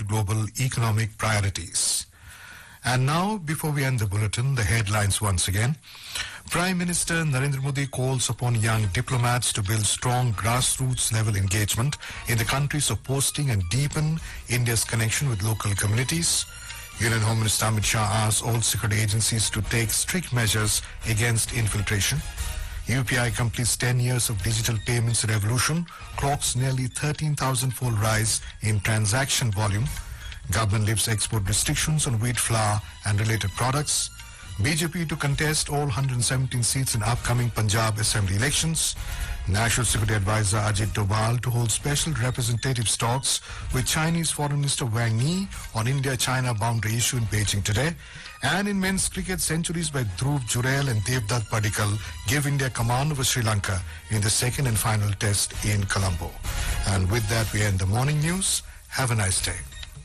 global economic priorities. And now, before we end the bulletin, the headlines once again. Prime Minister Narendra Modi calls upon young diplomats to build strong grassroots level engagement in the country, supporting and deepen India's connection with local communities. Union Home Minister Amit Shah asks all security agencies to take strict measures against infiltration. UPI completes 10 years of digital payments revolution, clocks nearly 13,000 fold rise in transaction volume. Government lifts export restrictions on wheat flour and related products. BJP to contest all 117 seats in upcoming Punjab Assembly elections. National Security Advisor Ajit Doval to hold special representative talks with Chinese Foreign Minister Wang Yi on India-China boundary issue in Beijing today. And in men's cricket, centuries by Dhruv Jurel and Devdutt Padikkal give India command over Sri Lanka in the second and final test in Colombo. And with that, we end the morning news. Have a nice day.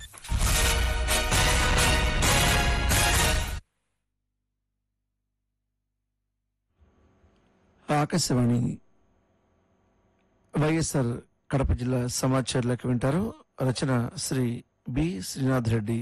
Akashvani YSR Kadapa జిల్లా సమాచారాలకు వింటారు రచన Shri B Srinath Reddy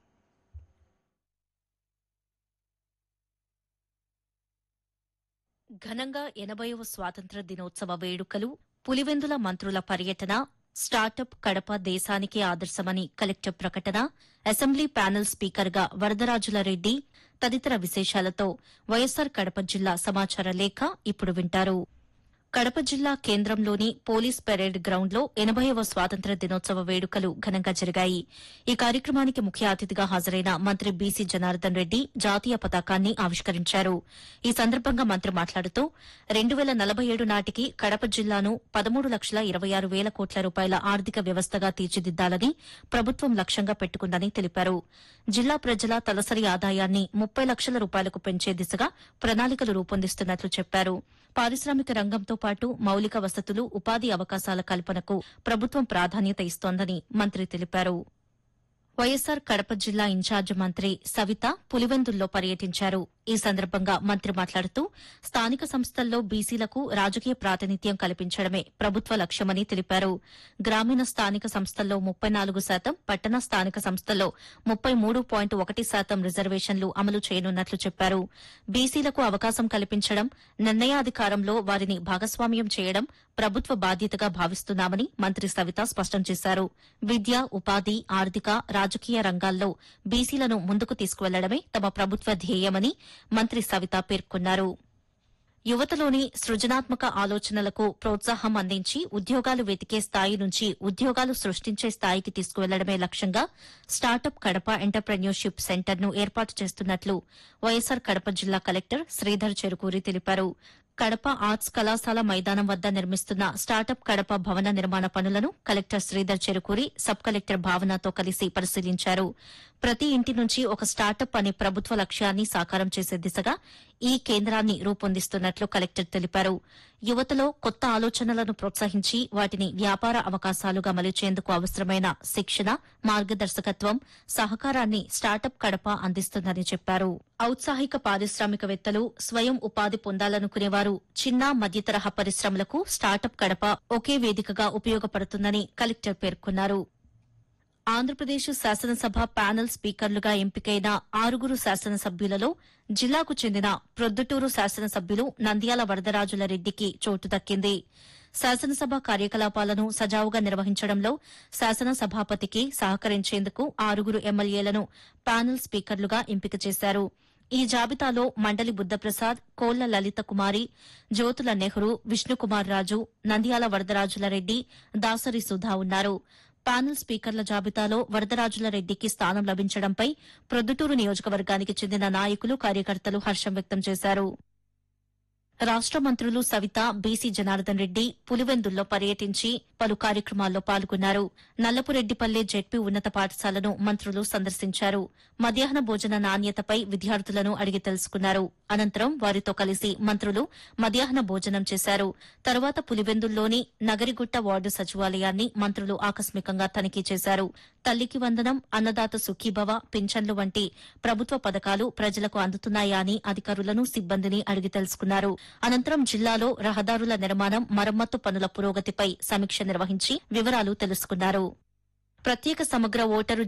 ఘనంగా ఎనభైవ స్వాతంత్ర దినోత్సవ వేడుకలు పులివెందుల మంత్రుల పర్యటన స్టార్టప్ కడప దేశానికి ఆదర్శమని కలెక్టర్ ప్రకటన అసెంబ్లీ ప్యానెల్ స్పీకర్గా వరదరాజుల రెడ్డి తదితర విశేషాలతో వైఎస్సార్ కడప జిల్లా సమాచార లేఖ ఇప్పుడు వింటారు కడప జిల్లా కేంద్రంలోని పోలీస్ పెరేడ్ గ్రౌండ్లో ఎనభైవ స్వాతంత్ర దినోత్సవ వేడుకలు ఘనంగా జరిగాయి ఈ కార్యక్రమానికి ముఖ్య అతిథిగా హాజరైన మంత్రి బీసీ జనార్దన్ రెడ్డి జాతీయ పతాకాన్ని ఆవిష్కరించారు ఈ సందర్భంగా మంత్రి మాట్లాడుతూ రెండు వేల నలభై ఏడు నాటికి కడప జిల్లాను పదమూడు లక్షల ఇరవై ఆరు వేల కోట్ల రూపాయల ఆర్థిక వ్యవస్థగా తీర్చిదిద్దాలని ప్రభుత్వం లక్ష్యంగా పెట్టుకుందని తెలిపారు జిల్లా ప్రజల తలసరి ఆదాయాన్ని ముప్పై లక్షల రూపాయలకు పెంచే దిశగా ప్రణాళికలు రూపొందిస్తున్నట్లు చెప్పారు పారిశ్రామిక రంగంతో పాటు మౌలిక వసతులు ఉపాధి అవకాశాల కల్పనకు ప్రభుత్వం ప్రాధాన్యత ఇస్తోందని మంత్రి తెలిపారు వైఎస్సార్ కడప జిల్లా ఇన్ఛార్జ్ మంత్రి సవిత పులివెందుల్లో పర్యటించారు ఈ సందర్భంగా మంత్రి మాట్లాడుతూ స్థానిక సంస్థల్లో బీసీలకు రాజకీయ ప్రాతినిధ్యం కల్పించడమే ప్రభుత్వ లక్ష్యమని తెలిపారు గ్రామీణ స్థానిక సంస్థల్లో ముప్పై నాలుగు శాతం పట్టణ స్థానిక సంస్థల్లో ముప్పై మూడు పాయింట్ ఒకటి శాతం రిజర్వేషన్లు అమలు చేయనున్నట్లు చెప్పారు బీసీలకు అవకాశం కల్పించడం నిర్ణయాధికారంలో వారిని భాగస్వామ్యం చేయడం ప్రభుత్వ బాధ్యతగా భావిస్తున్నామని మంత్రి సవిత స్పష్టం చేశారు విద్య ఉపాధి ఆర్థిక రాజకీయ రంగాల్లో బీసీలను ముందుకు తీసుకువెళ్లడమే తమ ప్రభుత్వ ధ్యేయమని మంత్రి సవిత పేర్కొన్నారు యువతలోని సృజనాత్మక ఆలోచనలకు ప్రోత్సాహం అందించి ఉద్యోగాలు వెతికే స్థాయి నుంచి ఉద్యోగాలు సృష్టించే స్థాయికి తీసుకువెళ్లడమే లక్ష్యంగా స్టార్టప్ కడప ఎంటర్ప్రెన్యూర్షిప్ సెంటర్ను ఏర్పాటు చేస్తున్నట్లు వైఎస్సార్ కడప జిల్లా కలెక్టర్ శ్రీధర్ చెరుకూరి తెలిపారు కడప ఆర్ట్స్ కళాశాల మైదానం వద్ద నిర్మిస్తున్న స్టార్టప్ కడప భవన నిర్మాణ పనులను collector Sridhar Cherukuri sub collector భావనతో కలిసి పరిశీలించారు ప్రతి ఇంటి నుంచి ఒక స్టార్టప్ అనే ప్రభుత్వ లక్ష్యాన్ని సాకారం చేసే దిశగా ఈ కేంద్రాన్ని రూపొందిస్తున్నట్లు కలెక్టర్ తెలిపారు యువతలో కొత్త ఆలోచనలను ప్రోత్సహించి వాటిని వ్యాపార అవకాశాలుగా మలిచేందుకు అవసరమైన శిక్షణ మార్గదర్శకత్వం సహకారాన్ని స్టార్టప్ కడప అందిస్తుందని చెప్పారు ఔత్సాహిక పారిశ్రామికవేత్తలు స్వయం ఉపాధి పొందాలనుకునేవారు చిన్న మధ్యతరహా పరిశ్రమలకు స్టార్టప్ కడప ఒకే వేదికగా ఉపయోగపడుతుందని కలెక్టర్ పేర్కొన్నారు ఆంధ్రప్రదేశ్ శాసనసభ ప్యానెల్ స్పీకర్లుగా ఎంపికైన ఆరుగురు శాసనసభ్యులలో జిల్లాకు చెందిన ప్రొద్దుటూరు శాసనసభ్యులు నంద్యాల వరదరాజుల రెడ్డికి చోటు దక్కింది శాసనసభ కార్యకలాపాలను సజావుగా నిర్వహించడంలో శాసనసభాపతికి సహకరించేందుకు ఆరుగురు ఎమ్మెల్యేలను ప్యానెల్ స్పీకర్లుగా ఎంపిక చేశారు ఈ జాబితాలో మండలి బుద్దప్రసాద్ కోళ్ల లలిత కుమారి జ్యోతుల నెహ్రూ విష్ణుకుమార్ రాజు నంద్యాల వరదరాజుల రెడ్డి దాసరి సుధా ఉన్నారు ప్యానెల్ స్పీకర్ల జాబితాలో వరదరాజుల రెడ్డికి స్థానం లభించడంపై ప్రొద్దుటూరు నియోజకవర్గానికి చెందిన నాయకులు కార్యకర్తలు హర్షం వ్యక్తం చేశారు రాష్ట మంత్రులు సవిత బీసీ జనార్దన్ రెడ్డి పులివెందుల్లో పర్యటించి పలు కార్యక్రమాల్లో పాల్గొన్నారు నల్లపురెడ్డిపల్లె జెడ్పీ ఉన్నత పాఠశాలను మంత్రులు సందర్శించారు మధ్యాహ్న భోజన నాణ్యతపై విద్యార్థులను అడిగి తెలుసుకున్నారు అనంతరం వారితో కలిసి మంత్రులు మధ్యాహ్న భోజనం చేశారు తర్వాత పులివెందుల్లోని నగరిగుట్ట వార్డు సచివాలయాన్ని మంత్రులు ఆకస్మికంగా తనిఖీ చేశారు తల్లికి వందనం అన్నదాత సుఖీభవ పింఛన్లు వంటి ప్రభుత్వ పథకాలు ప్రజలకు అందుతున్నాయా అని అధికారులను సిబ్బందిని అడిగి తెలుసుకున్నారు అనంతరం జిల్లాలో రహదారుల నిర్మాణం మరమ్మత్తు పనుల పురోగతిపై సమీక్ష నిర్వహించి వివరాలు తెలుసుకున్నారు ప్రత్యేక సమగ్ర ఓటరు